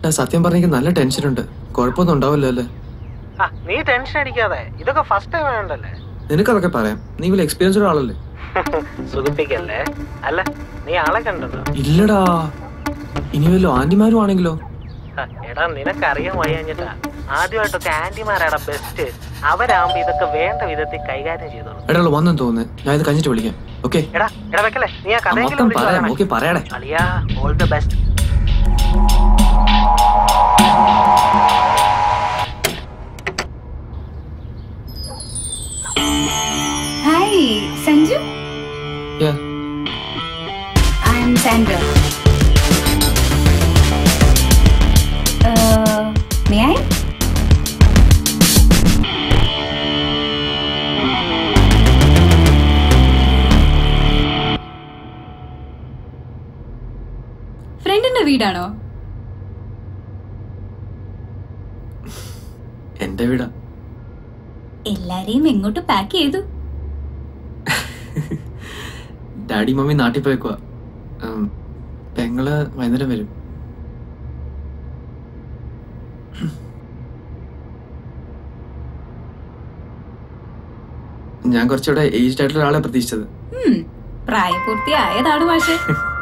എടാ, സത്യം പറഞ്ഞെങ്കിൽ നല്ല ടെൻഷനുണ്ട് കുഴപ്പമൊന്നും ഉണ്ടാവില്ല അല്ലേ ആ നീ ടെൻഷൻ അടിക്കാതെ ഇതൊക്കെ ഫസ്റ്റ് ടൈം വേണ്ടല്ലേ നിനക്കതൊക്കെ പറയാം നീ വലിയ എക്സ്പീരിയൻസ്ഡ് ആളല്ലേ സുഖിപ്പിക്കല്ലേ അല്ല നീ ആളെ കണ്ടോ ഇല്ലടാ ഇനി വല്ലോ ആന്റിമാരും ആണെങ്കിലോ എടാ നിനക്കറിയാൻ വയ്യാഞ്ഞിട്ടാ ആദ്യമായിട്ടൊക്കെ ആന്റിമാരാടാ ബെസ്റ്റ് അവരാകുമ്പോ ഇതൊക്കെ വേണ്ട വിധത്തിൽ കൈകാര്യം ചെയ്തോളൂ എടാ വന്നെന്ന് തോന്നുന്നു ഞാൻ ഇത് കഴിഞ്ഞിട്ട് വിളിക്കാം ഓക്കെ എടാ എടാ വെക്കല്ലേ നീ ആ കഥയെങ്കിലും മൊത്തം വിളിച്ച് പറയാം പറയണേ. ഓക്കെ പറയാടേ അളിയാ all the best hi Sanju Yeah. I am Sandra may I ഫ്രണ്ടിന്റെ വീടാണോ എന്റെ വീടാ എല്ലാരെയും എങ്ങോട്ട് പാക്ക് ചെയ്തു ഡാഡി മമ്മി നാട്ടിൽ പോയേക്കുവാ ഉം, പെങ്ങള് വൈകുന്നേരം വരും ഞാൻ കുറച്ചുകൂടെ ഏജ്ഡ് ആയിട്ടുള്ള ഒരാളെ പ്രതീക്ഷിച്ചത് ഉം, പ്രായപൂർത്തിയായതാണ് പക്ഷേ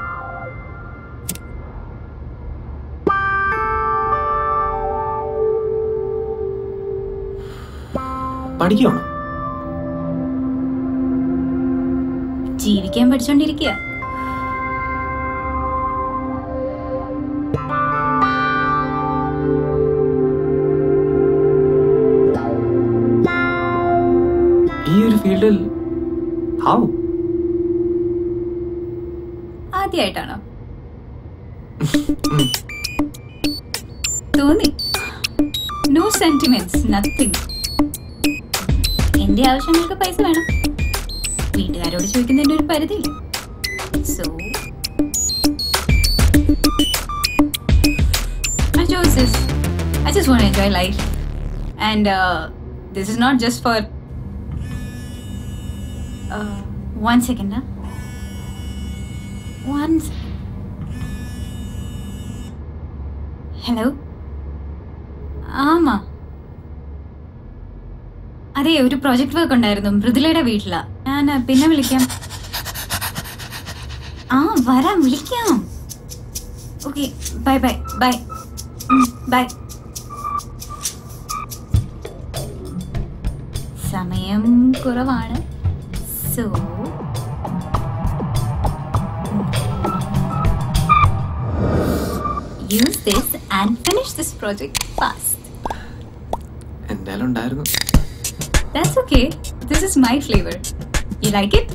പഠിക്കുവാണോ ജീവിക്കാൻ പഠിച്ചോണ്ടിരിക്കുക ഈ ഒരു ഫീൽഡിൽ ഹൗ ആദ്യമായിട്ടാണോ തോന്നി നോ സെന്റിമെന്റ്സ് നത്തിങ് എന്റെ ആവശ്യങ്ങൾക്ക് പൈസ വേണം വീട്ടുകാരോട് ചോദിക്കുന്നതിന്റെ ഒരു പരിധിയില്ല so I chose this. I just want to enjoy life. And uh, this is not just for. Uh, one second, huh? One second. Hello ആമാ അതെ ഒരു പ്രോജക്റ്റ് വർക്ക് ഉണ്ടായിരുന്നു മൃദുലയുടെ വീട്ടിലാ ഞാൻ uh, പിന്നെ വിളിക്കാം ആ വരാം വിളിക്കാം okay bye bye bye bye സമയം കുറവാണ് so use this and finish this project fast. എന്തായാലും ഉണ്ടായിരുന്നു That's okay. This is my flavor. You like it?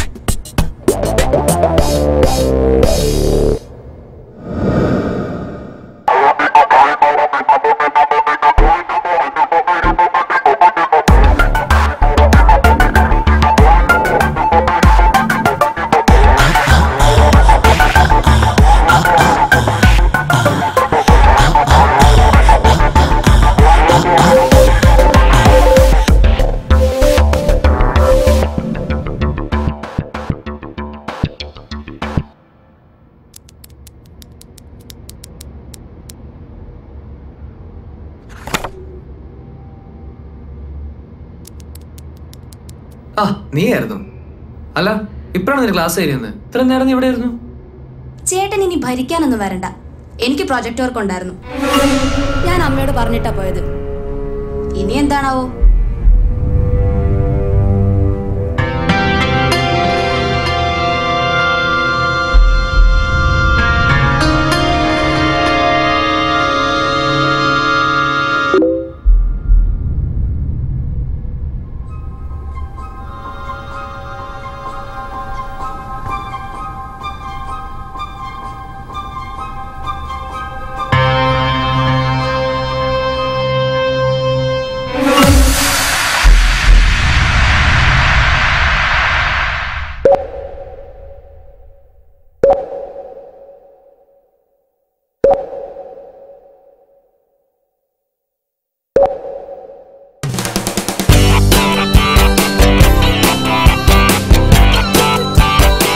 ആ നീ ആയിരുന്നു അല്ല ഇപ്പഴാണ് നിന്റെ ക്ലാസ് കഴിയുന്നത് ഇത്ര നേരം നീ ഇവിടെ ആയിരുന്നു ചേട്ടൻ ഇനി ഭരിക്കാനൊന്നും വരണ്ട എനിക്ക് പ്രൊജക്ട് വർക്ക് ഉണ്ടായിരുന്നു ഞാൻ അമ്മയോട് പറഞ്ഞിട്ടാ പോയത് ഇനി എന്താണാവോ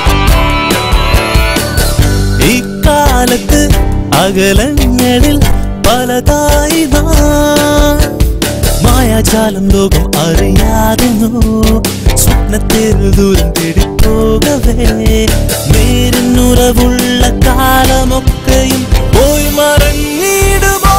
ഇക്കാലത്ത് അകലങ്ങളിൽ പലതായി നാം മായാജാലം ലോകം അറിയാതെന്നു സ്വപ്നത്തേരു ദൂരം തേടിപ്പോകവേ നേരിനുറവുള്ള കാലമൊക്കെയും പോയി മറഞ്ഞിടുമോ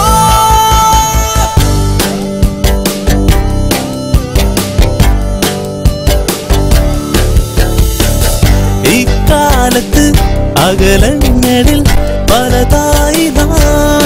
ഇക്കാലത്ത് അകലങ്ങളിൽ പലതായി നാം